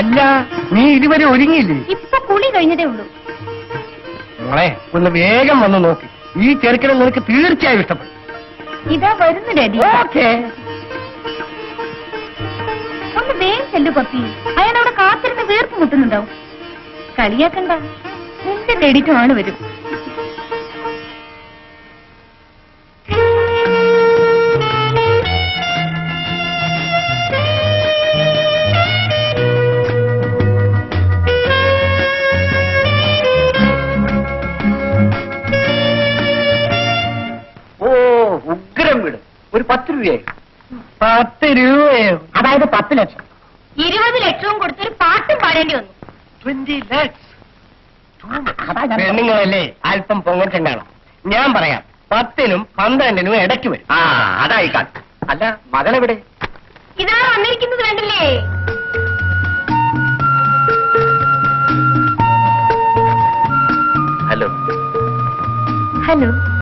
അല്ല നീ ഇതുവരെ ഒരുങ്ങിയില്ലേ ഇപ്പൊ കുളി കഴിഞ്ഞതേ ഉള്ളൂ മോളെ ഒന്ന് വേഗം വന്ന് നോക്ക് ഈ ചെറുക്കനെ നിനക്ക് തീർച്ചയായും ഇഷ്ടപ്പെടും ഇതാ വരുന്നു ഡാഡി ഓക്കേ ഒന്ന് വേഗം ചെല്ലു പപ്പി അയാൾ അവിടെ കാത്തിരുന്ന് വീർപ്പ് മുട്ടുന്നുണ്ടാവും കളിയാക്കണ്ട നിന്റെ തേടിയിട്ടും ആണ് വരും ഓ ഉഗ്രം വീട് ഒരു പത്ത് രൂപയായി പത്ത് രൂപയോ അതായത് പത്ത് ലക്ഷം ഇരുപത് ലക്ഷവും കൊടുത്തൊരു പാട്ടും പാടേണ്ടി വന്നു ട്വന്റി ലാക്സ് പെണ്ണുങ്ങളല്ലേ അല്പം പൊങ്ങച്ചം കാണാം ഞാൻ പറയാം പത്തിനും പന്ത്രണ്ടിനും ഇടയ്ക്ക് വരും ആ അതായി അല്ല മകളെവിടെ ഇതാ വന്നിരിക്കുന്നത് വേണ്ടില്ലേ ഹലോ ഹലോ